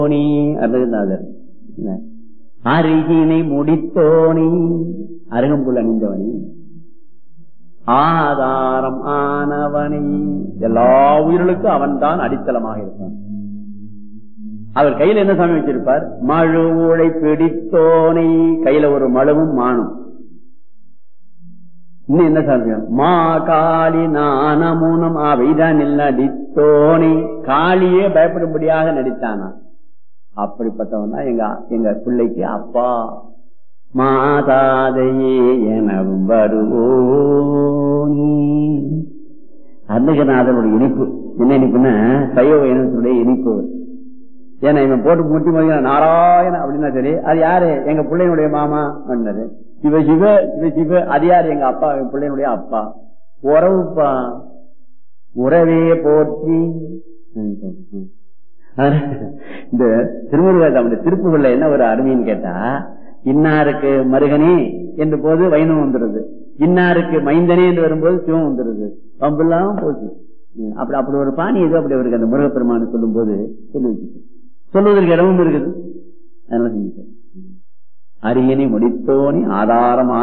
தோணி அருணநாதர் அருகினை முடித்தோணி அருகம்புல் அணிந்தவனி ஆதாரம் ஆனவனை எல்லா உயிர்களுக்கும் அவன் தான் அடித்தளமாக இருப்பான் அவர் கையில என்ன சாமி வச்சிருப்பார் மழு உழை பிடித்தோனை கையில ஒரு மழுவும் மானும் இன்னும் என்ன சாமி மா காளி நானமூனம் அவைதான் அடித்தோனை காளியே பயப்படும்படியாக நடித்தானா அப்படிப்பட்டவன் தான் எங்க எங்க பிள்ளைக்கு அப்பா மாதாதையே எனவும் வருவோனி அருணகிரநாதனுடைய இனிப்பு என்ன இனிப்புன்னா சைவ இனத்துடைய இனிப்பு ஏன்னா இவன் போட்டு முட்டி மதிக்கிறான் நாராயண அப்படின்னா சரி அது யாரு எங்க பிள்ளையினுடைய மாமா அப்படின்னாரு சிவ சிவ சிவ சிவ அது யாரு எங்க அப்பா எங்க பிள்ளையினுடைய அப்பா உறவுப்பா உறவே போற்றி இந்த திருமுருகாசாமி திருப்புகள்ல என்ன ஒரு அருமைன்னு கேட்டா இன்னாருக்கு மருகனே என்று போது வைணவம் வந்துருது இன்னாருக்கு மைந்தனே என்று வரும்போது சிவம் வந்துருது பம்பெல்லாம் போச்சு அப்படி அப்படி ஒரு பாணி ஏதோ அப்படி அவருக்கு அந்த முருகப்பெருமானு சொல்லும் போது சொல்லி சொல்லுவதற்கு இடமும் இருக்குது அதனால அரியணை முடித்தோனி ஆதாரமான